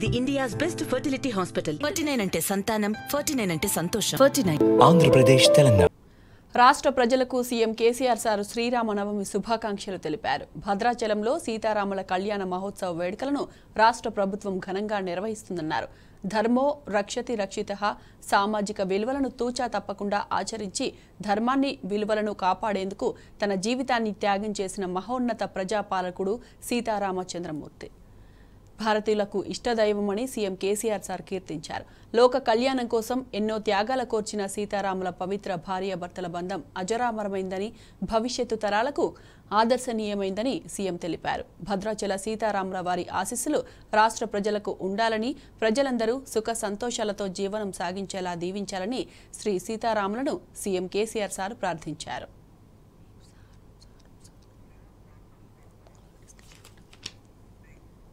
the India's best fertility hospital. Forty nine అంటే సంతానం forty nine అంటే సంతోషం ఫార్టీ నైన్ ఆంధ్రప్రదేశ్ తెలంగాణ రాష్ట్ర ప్రజలకు సీఎం కేసీఆర్ సార్ శ్రీరామనవమి శుభాకాంక్షలు తెలిపారు భద్రాచలంలో సీతారాముల కళ్యాణ మహోత్సవ వేడుకలను రాష్ట్ర ప్రభుత్వం ఘనంగా నిర్వహిస్తుందన్నారు ధర్మో రక్షతి రక్షిత సామాజిక విలువలను తూచా తప్పకుండా ఆచరించి ధర్మాన్ని విలువలను కాపాడేందుకు తన జీవితాన్ని త్యాగం చేసిన మహోన్నత ప్రజాపాలకుడు సీతారామచంద్రమూర్తి భారతీయులకు ఇష్టదైవమని సీఎం కేసీఆర్ సార్ కీర్తించారు లోక కళ్యాణం కోసం ఎన్నో త్యాగాల కోర్చిన సీతారాముల పవిత్ర భార్యాభర్తల బంధం అజరామరమైందని భవిష్యత్తు తరాలకు ఆదర్శనీయమైందని సీఎం తెలిపారు భద్రాచల సీతారాముల వారి ఆశీస్సులు రాష్ట్ర ప్రజలకు ఉండాలని ప్రజలందరూ సుఖ సంతోషాలతో జీవనం సాగించేలా దీవించాలని శ్రీ సీతారాములను సీఎం కేసీఆర్ సార్ ప్రార్థించారు